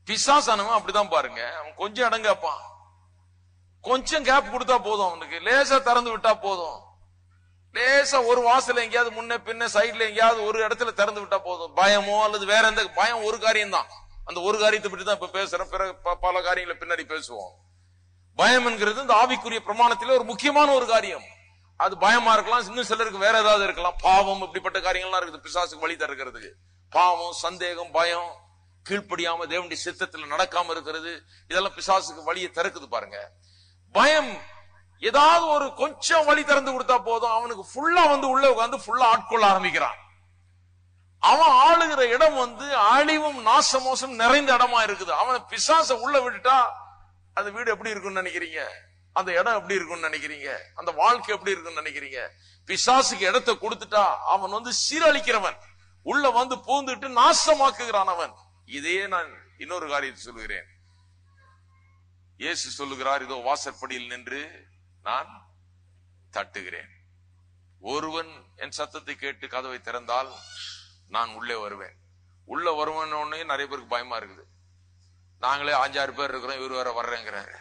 பிசாசானவன் அப்படிதான் பாருங்க அவன் கொஞ்சம் இடம் கேட்பான் கொஞ்சம் கேப் கொடுத்தா போதும் அவனுக்கு லேசா திறந்து விட்டா போதும் லேசா ஒரு வாசல் எங்கேயாவது முன்ன பின்ன சைடுல எங்கேயாவது ஒரு இடத்துல திறந்து விட்டா போதும் பயமோ அல்லது வேற எந்த பயம் ஒரு காரியம் தான் அந்த ஒரு காரியத்தை பற்றி தான் இப்ப பேசுறேன் பிறகு ப- பல காரியங்களை பின்னாடி பேசுவோம் பயம் என்கிறது இந்த ஆவிக்குரிய பிரமாணத்திலே ஒரு முக்கியமான ஒரு காரியம் அது பயமா இருக்கலாம் இன்னும் சிலருக்கு வேற ஏதாவது இருக்கலாம் பாவம் இப்படிப்பட்ட காரியங்கள்லாம் இருக்குது பிசாசுக்கு வழி தருகிறதுக்கு பாவம் சந்தேகம் பயம் கீழ்ப்படியாம தேவனுடைய சித்தத்துல நடக்காம இருக்கிறது இதெல்லாம் பிசாசுக்கு வழியை திறக்குது பாருங்க பயம் ஏதாவது ஒரு கொஞ்சம் வழி திறந்து கொடுத்தா போதும் அவனுக்கு ஃபுல்லா வந்து உள்ள உட்காந்து ஃபுல்லா ஆட்கொள்ள ஆரம்பிக்கிறான் அவன் ஆளுகிற இடம் வந்து அழிவும் நாசமோசம் நிறைந்த இடமா இருக்குது அவன் பிசாச உள்ள விட்டுட்டா அந்த வீடு எப்படி இருக்கும்னு நினைக்கிறீங்க அந்த இடம் எப்படி இருக்கும்னு நினைக்கிறீங்க அந்த வாழ்க்கை எப்படி இருக்கும்னு நினைக்கிறீங்க பிசாசுக்கு இடத்தை கொடுத்துட்டா அவன் வந்து சீரழிக்கிறவன் உள்ள வந்து பூந்துட்டு நாசமாக்குகிறான் அவன் இதையே நான் இன்னொரு காரியத்தை சொல்லுகிறேன் இயேசு சொல்லுகிறார் இதோ வாசற்படியில் நின்று நான் தட்டுகிறேன் ஒருவன் என் சத்தத்தை கேட்டு கதவை திறந்தால் நான் உள்ளே வருவேன் உள்ள வருவேன்னு நிறைய பேருக்கு பயமா இருக்குது நாங்களே அஞ்சாறு பேர் இருக்கிறோம் இவர் வேற வர்றேங்கிறாரு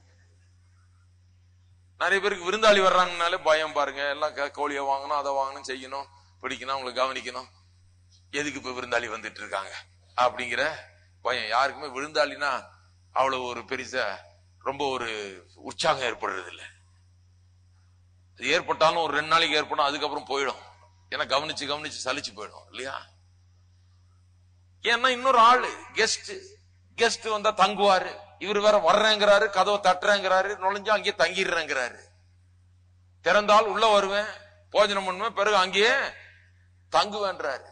நிறைய பேருக்கு விருந்தாளி வர்றாங்கனாலே பயம் பாருங்க எல்லாம் க- கோழியை வாங்கணும் அதை வாங்கணும் செய்யணும் பிடிக்கணும் அவங்களை கவனிக்கணும் எதுக்கு இப்ப விருந்தாளி வந்துட்டு இருக்காங்க அப்படிங்கிற பயம் யாருக்குமே விருந்தாளினா அவ்வளவு ஒரு பெருசா ரொம்ப ஒரு உற்சாகம் ஏற்படுறது இல்ல அது ஏற்பட்டாலும் ஒரு ரெண்டு நாளைக்கு ஏற்படும் அதுக்கப்புறம் போயிடும் ஏன்னா கவனிச்சு கவனிச்சு சலிச்சு போயிடும் இல்லையா ஏன்னா இன்னொரு ஆளு கெஸ்ட் கெஸ்ட் வந்தா தங்குவாரு இவர் வேற வர்றேங்கிறாரு கதவை தட்டுறேங்கிறாரு நுழைஞ்சு அங்கேயே தங்கிடுறேங்கிறாரு திறந்தால் உள்ள வருவேன் போஜனம் பண்ணுவேன் பிறகு அங்கேயே தங்குவேன்றாரு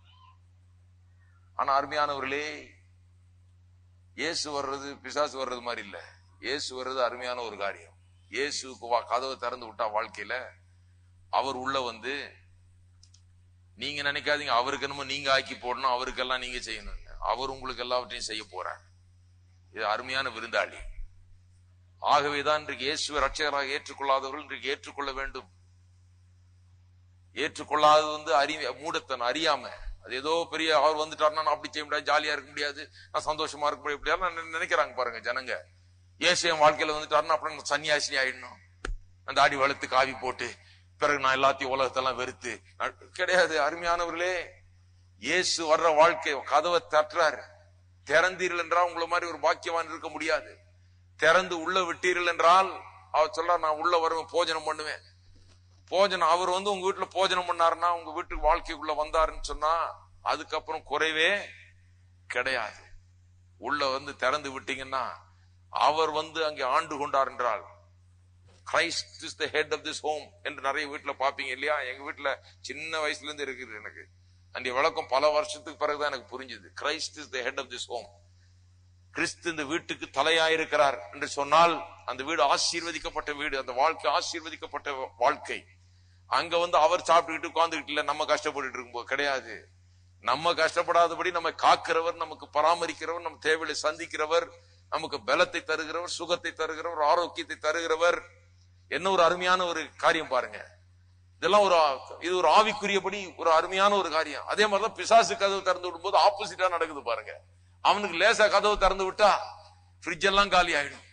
ஆனா அருமையானவர்களே இயேசு வர்றது பிசாசு வர்றது மாதிரி இல்ல இயேசு வர்றது அருமையான ஒரு காரியம் இயேசுக்கு வா கதவை திறந்து விட்டா வாழ்க்கையில அவர் உள்ள வந்து நீங்க நினைக்காதீங்க அவருக்கு என்னமோ நீங்க ஆக்கி போடணும் அவருக்கெல்லாம் நீங்க செய்யணும் அவர் உங்களுக்கு எல்லாவற்றையும் செய்ய போறார் இது அருமையான விருந்தாளி ஆகவேதான் இன்றைக்கு இயேசுவை ரட்சகராக ஏற்றுக்கொள்ளாதவர்கள் இன்றைக்கு ஏற்றுக்கொள்ள வேண்டும் ஏற்றுக்கொள்ளாதது வந்து அறி மூடத்தனம் அறியாம அது ஏதோ பெரிய அவர் வந்துட்டாருன்னா நான் அப்படி செய்ய முடியாது ஜாலியா இருக்க முடியாது நான் சந்தோஷமா இருக்க முடியாது இப்படியெல்லாம் நினை- நினைக்கிறாங்க பாருங்க ஜனங்க இயேசு என் வாழ்க்கையில வந்துட்டாருன்னா அப்புறம் நான் சன்னியாசினி ஆயிடணும் அந்த தாடி வளர்த்து காவி போட்டு பிறகு நான் எல்லாத்தையும் உலகத்தெல்லாம் வெறுத்து நான் கிடையாது அருமையானவர்களே இயேசு வர்ற வாழ்க்கை கதவை தட்டுறாரு திறந்தீர்கள் என்றால் உங்களை மாதிரி ஒரு பாக்கியவான் இருக்க முடியாது திறந்து உள்ள விட்டீர்கள் என்றால் அவர் சொல்றார் நான் உள்ள வருவேன் போஜனம் பண்ணுவேன் போஜனம் அவர் வந்து உங்க வீட்டுல போஜனம் பண்ணாருன்னா உங்க வீட்டுக்கு வாழ்க்கைக்குள்ள வந்தாருன்னு சொன்னா அதுக்கப்புறம் குறைவே கிடையாது உள்ள வந்து திறந்து விட்டீங்கன்னா அவர் வந்து அங்கே ஆண்டு கொண்டார் என்றால் Christ is the head of this home என்று நிறைய வீட்டுல பாப்பீங்க இல்லையா எங்க வீட்டுல சின்ன வயசுல இருந்து இருக்குது எனக்கு அந்த விளக்கம் பல வருஷத்துக்கு பிறகுதான் எனக்கு புரிஞ்சுது Christ is the head of this home கிறிஸ்து இந்த வீட்டுக்கு தலையாயிருக்கிறார் என்று சொன்னால் அந்த வீடு ஆசீர்வதிக்கப்பட்ட வீடு அந்த வாழ்க்கை ஆசீர்வதிக்கப்பட்ட வாழ்க்கை அங்க வந்து அவர் சாப்பிட்டுக்கிட்டு உட்கார்ந்துகிட்டு இல்ல நம்ம கஷ்டப்பட்டுட்டு இருக்கும்போது கிடையாது நம்ம கஷ்டப்படாதபடி நம்ம காக்கிறவர் நமக்கு பராமரிக்கிறவர் நம்ம தேவையை சந்திக்கிறவர் நமக்கு பலத்தை தருகிறவர் சுகத்தை தருகிறவர் ஆரோக்கியத்தை தருகிறவர் என்ன ஒரு அருமையான ஒரு காரியம் பாருங்க இதெல்லாம் ஒரு ஆ- இது ஒரு ஆவிக்குரியபடி ஒரு அருமையான ஒரு காரியம் அதே மாதிரிதான் பிசாசு கதவு திறந்து விடும்போது ஆப்போசிட்டா நடக்குது பாருங்க அவனுக்கு லேசா கதவு திறந்து விட்டா ஃப்ரிட்ஜ் எல்லாம் காலி ஆயிடும்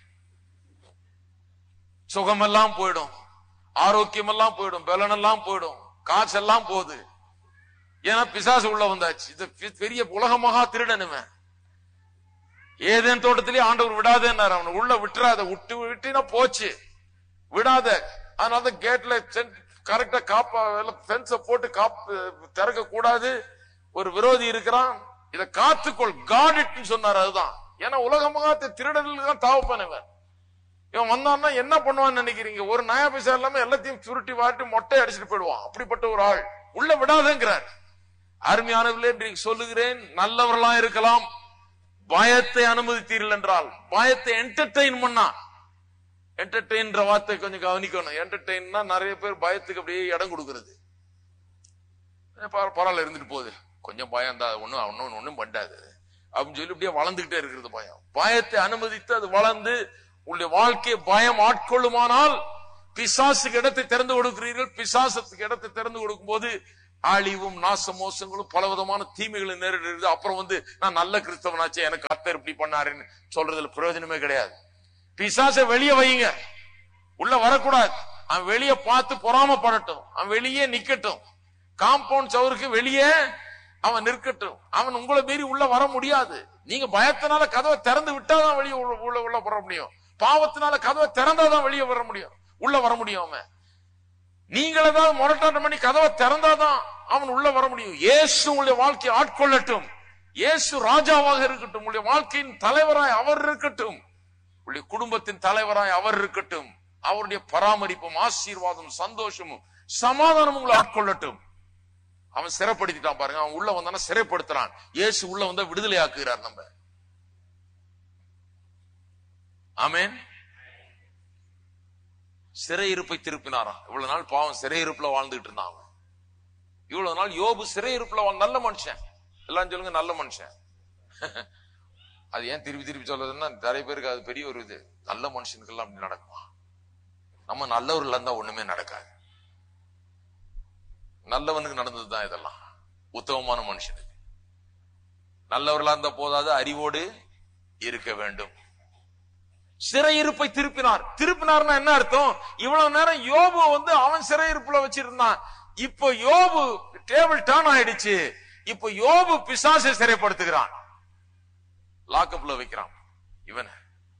சுகமெல்லாம் போயிடும் ஆரோக்கியம் எல்லாம் போயிடும் பலன் எல்லாம் போயிடும் காசெல்லாம் போகுது ஏன்னா பிசாசு உள்ள வந்தாச்சு இது பெ- பெரிய உலக மகா திருடனுமே ஏதேன் தோட்டத்திலே ஆண்டவர் விடாதேன்னாரு அவனை உள்ள விட்டுறாத விட்டு விட்டினா போச்சு விடாத அதனால கேட்ல கரெக்டா காப்பா பென்ஸ போட்டு காப்பு திறக்க கூடாது ஒரு விரோதி இருக்கிறான் இத காத்துக்கொள் காட் சொன்னார் அதுதான் ஏன்னா உலகமாக திருடர்களுக்கு தான் தாவப்பானவன் இவன் வந்தான்னா என்ன பண்ணுவான்னு நினைக்கிறீங்க ஒரு நயா பைசா இல்லாம எல்லாத்தையும் சுருட்டி வாட்டி மொட்டை அடிச்சுட்டு போயிடுவான் அப்படிப்பட்ட ஒரு ஆள் உள்ள விடாதேங்கிறார் அருமையானவர்களே இன்றைக்கு சொல்லுகிறேன் நல்லவர்களா இருக்கலாம் பயத்தை அனுமதித்தீர்கள் என்றால் பயத்தை என்டர்டெயின் பண்ணா என்டர்டெயின்ற வார்த்தை கொஞ்சம் கவனிக்கணும் என்டர்டெயின்னா நிறைய பேர் பயத்துக்கு அப்படியே இடம் கொடுக்கிறது ஏ, பர- பரவாயில்ல இருந்துட்டு போகுது கொஞ்சம் பயம் தான் ஒண்ணும் ஒன்னும் ஒண்ணும் பண்ணாது அப்படின்னு சொல்லி அப்படியே வளர்ந்துகிட்டே இருக்கிறது பயம் பயத்தை அனுமதித்து அது வளர்ந்து உங்களுடைய வாழ்க்கையை பயம் ஆட்கொள்ளுமானால் பிசாசுக்கு இடத்தை திறந்து கொடுக்கிறீர்கள் பிசாசத்துக்கு இடத்தை திறந்து கொடுக்கும் போது அழிவும் நாச மோசங்களும் பல விதமான தீமைகளும் நேரிடுறது அப்புறம் வந்து நான் நல்ல கிறிஸ்தவனாச்சே எனக்கு கர்த்தர் இப்படி பண்ணாருன்னு சொல்றதுல பிரயோஜனமே கிடையாது பிசாசை வெளியே வையுங்க உள்ள வரக்கூடாது அவன் வெளியே பார்த்து பொறாமப்படட்டும் அவன் வெளியே நிக்கட்டும் காம்பவுண்ட் சவருக்கு வெளியே அவன் நிற்கட்டும் அவன் உங்களை மீறி உள்ள வர முடியாது நீங்க பயத்தினால கதவை திறந்து விட்டாதான் வெளியே உள்ள உள்ள உள்ள வர முடியும் பாவத்தினால கதவை திறந்தாதான் வெளியே வர முடியும் உள்ள வர முடியும் அவன் நீங்கள் ஏதாவது முரட்டாட்டம் பண்ணி கதவை திறந்தாதான் அவன் உள்ள வர முடியும் இயேசு உங்களுடைய வாழ்க்கையை ஆட்கொள்ளட்டும் இயேசு ராஜாவாக இருக்கட்டும் உங்களுடைய வாழ்க்கையின் தலைவராய் அவர் இருக்கட்டும் உங்களுடைய குடும்பத்தின் தலைவராய் அவர் இருக்கட்டும் அவருடைய பராமரிப்பும் ஆசீர்வாதம் சந்தோஷமும் சமாதானம் உங்களை ஆட்கொள்ளட்டும் அவன் சிறைப்படுத்திட்டான் பாருங்க அவன் உள்ள வந்தானா சிறைப்படுத்துறான் இயேசு உள்ள வந்தா விடுதலை ஆக்குகிறார் நம்ம ஆமென் சிறையிருப்பை திருப்பினாராம் இவ்வளவு நாள் பாவம் சிறையிருப்புல வாழ்ந்துட்டு இருந்தான் அவன் இவ்வளவு நாள் யோபு சிறையிருப்புல வாழ் நல்ல மனுஷன் எல்லாம் சொல்லுங்க நல்ல மனுஷன் அது ஏன் திருப்பி திருப்பி சொல்றதுன்னா நிறைய பேருக்கு அது பெரிய ஒரு இது நல்ல மனுஷனுக்கெல்லாம் அப்படி நடக்குமா நம்ம நல்லவர்கள் இருந்தா ஒண்ணுமே நடக்காது நல்லவனுக்கு நடந்ததுதான் இதெல்லாம் உத்தமமான மனுஷனுக்கு நல்லவர்களா இருந்த போதாது அறிவோடு இருக்க வேண்டும் சிறையிருப்பை திருப்பினார் திருப்பினார்னா என்ன அர்த்தம் இவ்வளவு நேரம் யோபு வந்து அவன் சிறையிருப்புல வச்சிருந்தான் இப்போ யோபு டேபிள் டர்ன் ஆயிடுச்சு இப்போ யோபு பிசாசை சிறைப்படுத்துகிறான் லாக்கப்ல வைக்கிறான் இவன்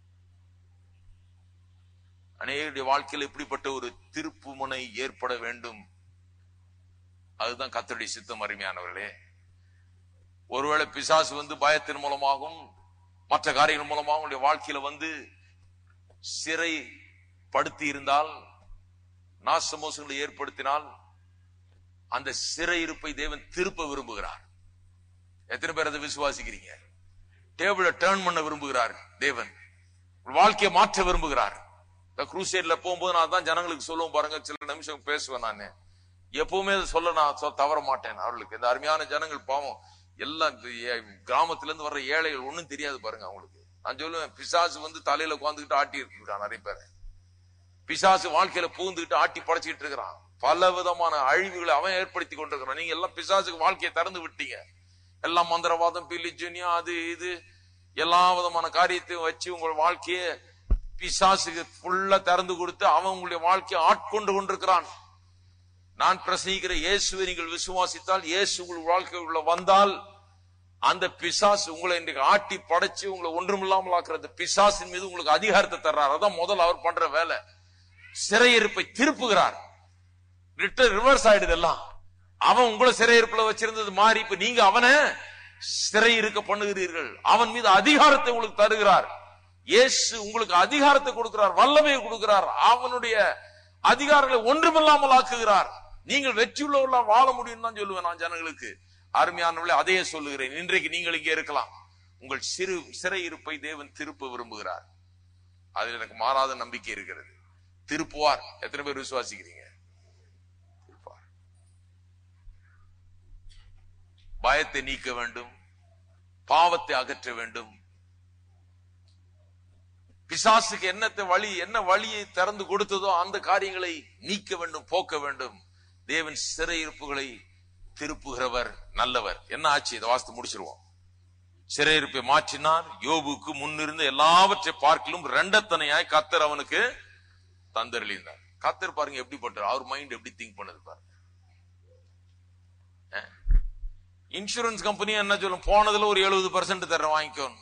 அநேகருடைய வாழ்க்கையில் இப்படிப்பட்ட ஒரு திருப்பு முனை ஏற்பட வேண்டும் அதுதான் கத்தருடைய சித்தம் அருமையானவர்களே ஒருவேளை பிசாசு வந்து பயத்தின் மூலமாகவும் மற்ற காரியங்கள் மூலமாகவும் உங்களுடைய வாழ்க்கையில வந்து சிறை படுத்தி இருந்தால் நாசமோசங்களை ஏற்படுத்தினால் அந்த சிறையிருப்பை தேவன் திருப்ப விரும்புகிறார் எத்தனை பேர் அதை விசுவாசிக்கிறீங்க டேபிள டேர்ன் பண்ண விரும்புகிறார் தேவன் வாழ்க்கையை மாற்ற விரும்புகிறார் இந்த குரூசேட்ல போகும்போது நான் தான் ஜனங்களுக்கு சொல்லுவோம் பாருங்க சில நிமிஷம் பேசுவேன் நான் எப்பவுமே அதை சொல்ல நான் சொ- தவற மாட்டேன் அவர்களுக்கு இந்த அருமையான ஜனங்கள் பாவம் எல்லாம் இந்த ஏ- கிராமத்துல இருந்து வர்ற ஏழைகள் ஒண்ணும் தெரியாது பாருங்க அவங்களுக்கு நான் சொல்லுவேன் பிசாசு வந்து தலையில உட்காந்துக்கிட்டு ஆட்டி இருக்கான் நிறைய பேர் பிசாசு வாழ்க்கையில பூந்துக்கிட்டு ஆட்டி படைச்சிட்டு இருக்கிறான் பல விதமான அழிவுகளை அவன் ஏற்படுத்தி கொண்டிருக்கிறான் நீங்க எல்லாம் பிசாசுக்கு வாழ்க்கையை திறந்து விட்டீங்க எல்லாம் மந்திரவாதம் பிலிஜுனியம் அது இது எல்லா விதமான காரியத்தையும் வச்சு உங்கள் வாழ்க்கையை பிசாசுக்கு ஃபுல்லா திறந்து கொடுத்து அவன் உங்களுடைய வாழ்க்கையை ஆட்கொண்டு கொண்டிருக்கிறான் நான் பிரசங்கிக்கிற இயேசுவை நீங்கள் விசுவாசித்தால் இயேசு உங்கள் வாழ்க்கைக்குள்ள வந்தால் அந்த பிசாசு உங்களை இன்றைக்கு ஆட்டி படைச்சு உங்களை ஒன்றுமில்லாமல் ஆக்குற அந்த பிசாசின் மீது உங்களுக்கு அதிகாரத்தை தர்றார் அதான் முதல்ல அவர் பண்ற வேலை சிறையிருப்பை திருப்புகிறார் ரிட்டர் ரிவர்ஸ் ஆயிடுது எல்லாம் அவன் உங்களை சிறையிருப்புல வச்சிருந்தது மாறி இப்ப நீங்க அவனை சிறை இருக்க பண்ணுகிறீர்கள் அவன் மீது அதிகாரத்தை உங்களுக்கு தருகிறார் இயேசு உங்களுக்கு அதிகாரத்தை கொடுக்கிறார் வல்லமையை கொடுக்கிறார் அவனுடைய அதிகாரங்களை ஒன்றுமில்லாமல் ஆக்குகிறார் நீங்கள் வெற்றியுள்ளவர்களா வாழ முடியும் தான் சொல்லுவேன் நான் ஜனங்களுக்கு அருமையானவர்களே அதையே சொல்லுகிறேன் இன்றைக்கு நீங்கள் இங்கே இருக்கலாம் உங்கள் சிறு சிறையிருப்பை தேவன் திருப்ப விரும்புகிறார் அதில் எனக்கு மாறாத நம்பிக்கை இருக்கிறது திருப்புவார் எத்தனை பேர் விசுவாசிக்கிறீங்க திருப்பார் பயத்தை நீக்க வேண்டும் பாவத்தை அகற்ற வேண்டும் பிசாசுக்கு என்னத்தை வழி என்ன வழியை திறந்து கொடுத்ததோ அந்த காரியங்களை நீக்க வேண்டும் போக்க வேண்டும் தேவன் சிறையிருப்புகளை திருப்புகிறவர் நல்லவர் என்ன ஆச்சு இதை வாஸ்து முடிச்சிருவோம் சிறையிருப்பை மாற்றினார் யோபுக்கு முன்னிருந்த எல்லாவற்றை பார்க்கலும் ரெண்டத்தனையாய் கத்தர் அவனுக்கு தந்தருளினார் கத்தர் பாருங்க எப்படிப்பட்டார் அவர் மைண்ட் எப்படி திங்க் பண்ணது பாருங்க இன்சூரன்ஸ் கம்பெனி என்ன சொல்லும் போனதுல ஒரு எழுபது பர்சன்ட் தர வாங்கிக்கணும்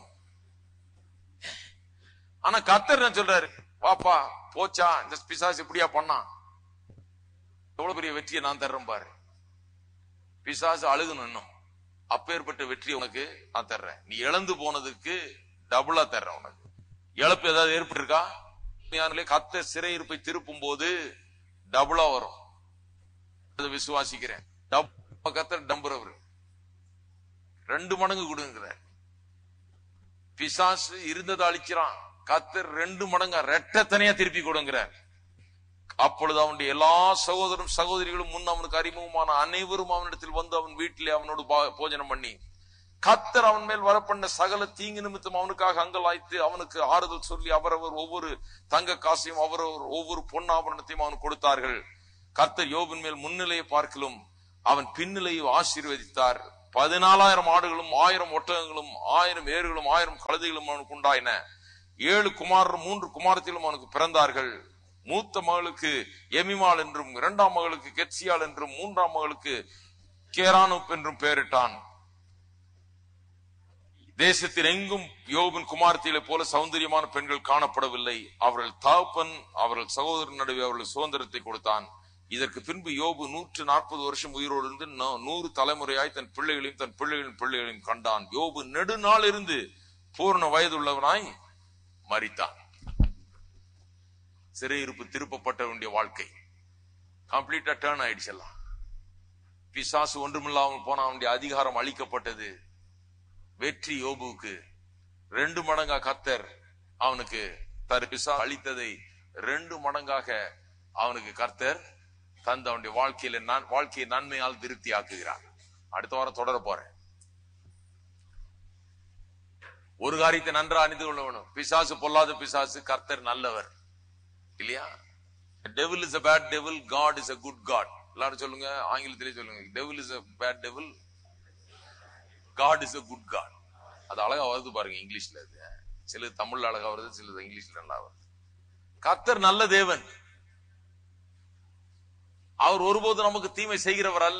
ஆனா கத்தர் என்ன சொல்றாரு பாப்பா போச்சா இந்த பிசாசு இப்படியா பண்ணான் எவ்வளவு பெரிய வெற்றியை நான் தர்றேன் பாரு பிசாசு அழுகணும் இன்னும் அப்பேற்பட்ட வெற்றி உனக்கு நான் தர்றேன் நீ இழந்து போனதுக்கு டபுளா தர்றேன் உனக்கு இழப்பு ஏதாவது ஏற்பட்டிருக்கா யாருலே கத்த சிறையிருப்பை திருப்பும் போது டபுளா வரும் அதை விசுவாசிக்கிறேன் டப் கத்த டம்புறவர் ரெண்டு மடங்கு கொடுங்கிறார் பிசாசு இருந்ததை அழிக்கிறான் கத்தர் ரெண்டு மடங்கா ரெட்டத்தனையா திருப்பி கொடுங்கிறார் அப்பொழுது அவனுடைய எல்லா சகோதரரும் சகோதரிகளும் முன் அவனுக்கு அறிமுகமான அனைவரும் அவனிடத்தில் வந்து அவன் வீட்டிலே அவனோடு பா- போஜனம் பண்ணி கத்தர் அவன் மேல் வரப்பண்ண சகல தீங்கு நிமித்தம் அவனுக்காக அங்கலாய்த்து அவனுக்கு ஆறுதல் சொல்லி அவரவர் ஒவ்வொரு தங்க காசையும் அவரவர் ஒவ்வொரு பொன்னாபரணத்தையும் அவனுக்கு கொடுத்தார்கள் கர்த்தர் யோபின் மேல் முன்னிலையை பார்க்கலும் அவன் பின்னிலையும் ஆசீர்வதித்தார் பதினாலாயிரம் ஆடுகளும் ஆயிரம் ஒட்டகங்களும் ஆயிரம் ஏறுகளும் ஆயிரம் கழுதைகளும் அவனுக்கு உண்டாயின ஏழு குமாரரும் மூன்று குமாரத்திலும் அவனுக்கு பிறந்தார்கள் மூத்த மகளுக்கு எமிமாள் என்றும் இரண்டாம் மகளுக்கு கெட்சியாள் என்றும் மூன்றாம் மகளுக்கு கேரானுப் என்றும் பெயரிட்டான் தேசத்தில் எங்கும் யோபின் குமார்த்திகளை போல சௌந்தரியமான பெண்கள் காணப்படவில்லை அவர்கள் தகப்பன் அவர்கள் சகோதரன் நடுவே அவர்கள் சுதந்திரத்தை கொடுத்தான் இதற்கு பின்பு யோபு நூற்று நாற்பது வருஷம் உயிரோடு இருந்து நா- நூறு தலைமுறையாய் தன் பிள்ளைகளையும் தன் பிள்ளைகளின் பிள்ளைகளையும் கண்டான் யோபு நெடுநாள் இருந்து பூர்ண வயதுள்ளவனாய் மரித்தான் சிறையிருப்பு திருப்பப்பட்ட வேண்டிய வாழ்க்கை கம்ப்ளீட்டா டேர்ன் ஆயிடுச்சு எல்லாம் பிசாசு ஒன்றுமில்லாமல் போன அவனுடைய அதிகாரம் அளிக்கப்பட்டது வெற்றி யோபுவுக்கு ரெண்டு மடங்கா கத்தர் அவனுக்கு தரு பிசா அளித்ததை ரெண்டு மடங்காக அவனுக்கு கர்த்தர் தந்து அவனுடைய வாழ்க்கையில நான் வாழ்க்கையை நன்மையால் திருப்தி ஆக்குகிறார் அடுத்த வாரம் தொடர போறேன் ஒரு காரியத்தை நன்றா அணிந்து கொள்ள வேணும் பிசாசு பொல்லாத பிசாசு கர்த்தர் நல்லவர் இல்லையா devil is a bad devil God is a good God எல்லாரும் சொல்லுங்க ஆங்கிலத்திலே சொல்லுங்க devil is a bad devil God is a good God அது அழகா வருது பாருங்க இங்கிலீஷ்ல அது சில தமிழ்ல அழகா வருது சிலது இங்கிலீஷ்ல நல்லா வருது கர்த்தர் நல்ல தேவன் அவர் ஒருபோதும் நமக்கு தீமை செய்கிறவர் அல்ல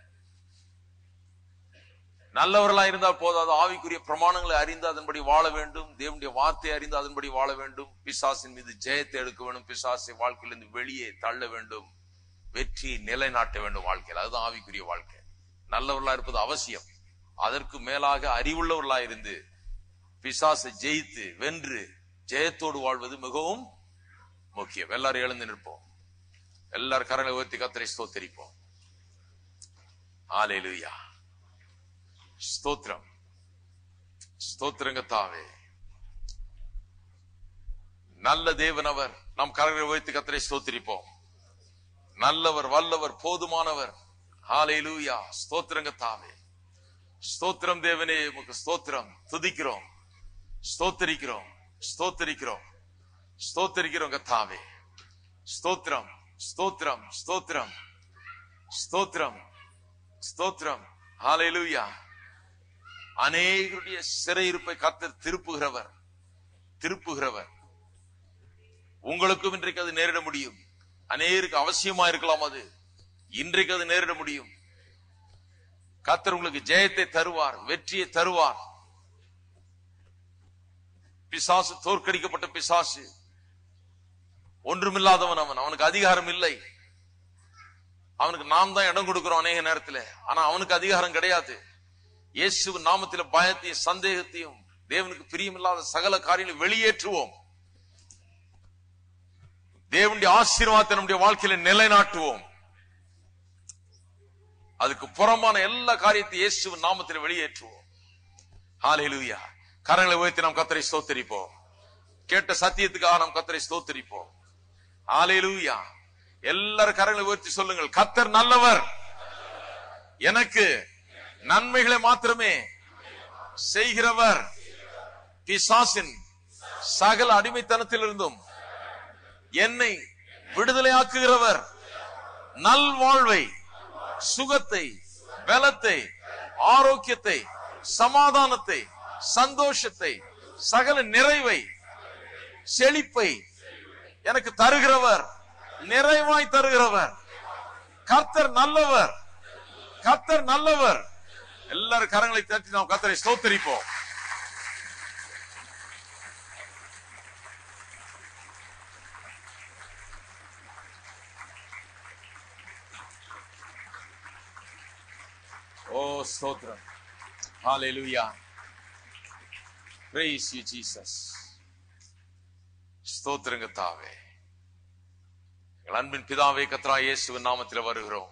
நல்லவர்களா இருந்தால் போதாது ஆவிக்குரிய பிரமாணங்களை அறிந்து அதன்படி வாழ வேண்டும் தேவனுடைய வார்த்தை அறிந்து அதன்படி வாழ வேண்டும் பிசாசின் மீது ஜெயத்தை எடுக்க வேண்டும் பிசாசை வாழ்க்கையிலிருந்து வெளியே தள்ள வேண்டும் வெற்றியை நிலைநாட்ட வேண்டும் வாழ்க்கையில் அதுதான் ஆவிக்குரிய வாழ்க்கை நல்லவர்களா இருப்பது அவசியம் அதற்கு மேலாக அறிவுள்ளவர்களா இருந்து பிசாசை ஜெயித்து வென்று ஜெயத்தோடு வாழ்வது மிகவும் முக்கியம் எல்லாரும் எழுந்து நிற்போம் எல்லாரும் கரங்களை உயர்த்தி கத்தரை ஸ்தோத்தரிப்போம் ஆலேலுயா ஸ்தோத்திரம் ஸ்தோத்திரங்க தாவே நல்ல தேவன் அவர் நாம் கரங்களை உயர்த்தி கத்தரை ஸ்தோத்திரிப்போம் நல்லவர் வல்லவர் போதுமானவர் ஹalleluya ஸ்தோத்திரங்க தாவே ஸ்தோத்திரம் தேவனே உமக்கு ஸ்தோத்திரம் துதிக்கிறோம் ஸ்தோத்தரிக்கிறோம் ஸ்தோத்தரிக்கிறோம் ஸ்தோத்தரிக்கிறோம் கத்தாவே ஸ்தோத்திரம் ஸ்தோத்திரம் ஸ்தோத்திரம் ஸ்தோத்திரம் ஸ்தோத்திரம் ஹalleluya அநேகருடைய சிறையிருப்பை கத்தர் திருப்புகிறவர் திருப்புகிறவர் உங்களுக்கும் இன்றைக்கு அது நேரிட முடியும் அநேருக்கு அவசியமா இருக்கலாம் அது இன்றைக்கு அது நேரிட முடியும் கத்தர் உங்களுக்கு ஜெயத்தை தருவார் வெற்றியை தருவார் பிசாசு தோற்கடிக்கப்பட்ட பிசாசு ஒன்றுமில்லாதவன் அவன் அவனுக்கு அதிகாரம் இல்லை அவனுக்கு நாம் தான் இடம் கொடுக்கிறோம் அநேக நேரத்துல ஆனா அவனுக்கு அதிகாரம் கிடையாது இயேசு நாமத்தில பயத்தையும் சந்தேகத்தையும் தேவனுக்கு பிரியமில்லாத சகல காரியங்களை வெளியேற்றுவோம் தேவனுடைய ஆசீர்வாதத்தை நம்முடைய வாழ்க்கையில நிலைநாட்டுவோம் அதுக்கு புறமான எல்லா காரியத்தையும் இயேசு நாமத்தில் வெளியேற்றுவோம் ஹalleluya கரங்களை உயர்த்தி நாம் கத்தரை ஸ்தோத்தரிப்போம் கேட்ட சத்தியத்துக்காக நாம் கத்தரை ஸ்தோத்தரிப்போம் ஹalleluya எல்லாரும் கரங்களை உயர்த்தி சொல்லுங்கள் கத்தர் நல்லவர் எனக்கு நன்மைகளை மாத்திரமே செய்கிறவர் பிசாசின் சகல அடிமைத்தனத்திலிருந்தும் என்னை விடுதலையாக்குகிறவர் நல்வாழ்வை சுகத்தை பலத்தை ஆரோக்கியத்தை சமாதானத்தை சந்தோஷத்தை சகல நிறைவை செழிப்பை எனக்கு தருகிறவர் நிறைவாய் தருகிறவர் கர்த்தர் நல்லவர் கர்த்தர் நல்லவர் எல்லாரும் கரங்களை தட்டி நாம் கர்த்தரை ஸ்தோத்தரிப்போம் ஓ ஸ்தோத்திரம் ஹalleluya praise you jesus ஸ்தோத்திரங்க தாவே எங்கள் அன்பின் பிதாவே கத்ரா இயேசுவின் நாமத்தில் வருகிறோம்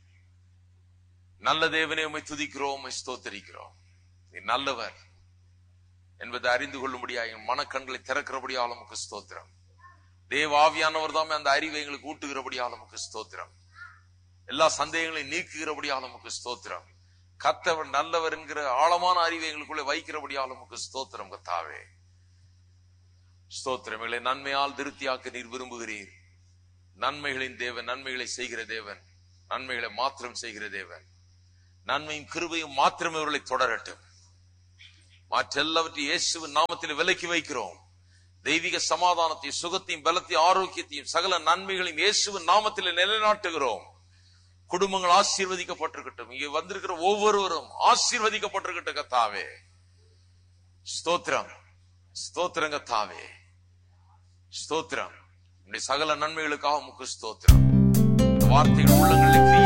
நல்ல தேவனே உம்மை துதிக்கிறோம் உம்மை ஸ்தோத்தரிக்கிறோம் நீ நல்லவர் என்பதை அறிந்து கொள்ளும்படியாக என் மனக்கண்களை திறக்கிறபடியால் உமக்கு ஸ்தோத்திரம் தேவ ஆவியானவர் தாமே அந்த அறிவை எங்களுக்கு ஊட்டுகிறபடியால் உமக்கு ஸ்தோத்திரம் எல்லா சந்தேகங்களையும் நீக்குகிறபடியால் உமக்கு ஸ்தோத்திரம் கத்தவர் நல்லவர் என்கிற ஆழமான அறிவை எங்களுக்குள்ளே வைக்கிறபடியால் உமக்கு ஸ்தோத்திரம் கத்தாவே ஸ்தோத்திரம் எங்களை நன்மையால் திருப்தியாக்க நீர் விரும்புகிறீர் நன்மைகளின் தேவன் நன்மைகளை செய்கிற தேவன் நன்மைகளை மாத்திரம் செய்கிற தேவன் நன்மையும் கிருபையும் மாத்திரம் இவர்களை தொடரட்டும் மற்றெல்லாவற்றையும் இயேசுவின் நாமத்தில் விலக்கி வைக்கிறோம் தெய்வீக சமாதானத்தையும் சுகத்தையும் பலத்தையும் ஆரோக்கியத்தையும் சகல நன்மைகளையும் இயேசுவின் நாமத்தில் நிலைநாட்டுகிறோம் குடும்பங்கள் ஆசீர்வதிக்கப்பட்டிருக்கட்டும் இங்க வந்திருக்கிற ஒவ்வொருவரும் ஆசீர்வதிக்கப்பட்டிருக்கட்டும் கத்தாவே ஸ்தோத்திரம் ஸ்தோத்திரம் கத்தாவே ஸ்தோத்திரம் உம்முடைய சகல நன்மைகளுக்காக முக்கு ஸ்தோத்திரம் இந்த வார்த்தைகள் உள்ளங்களில் கிரியை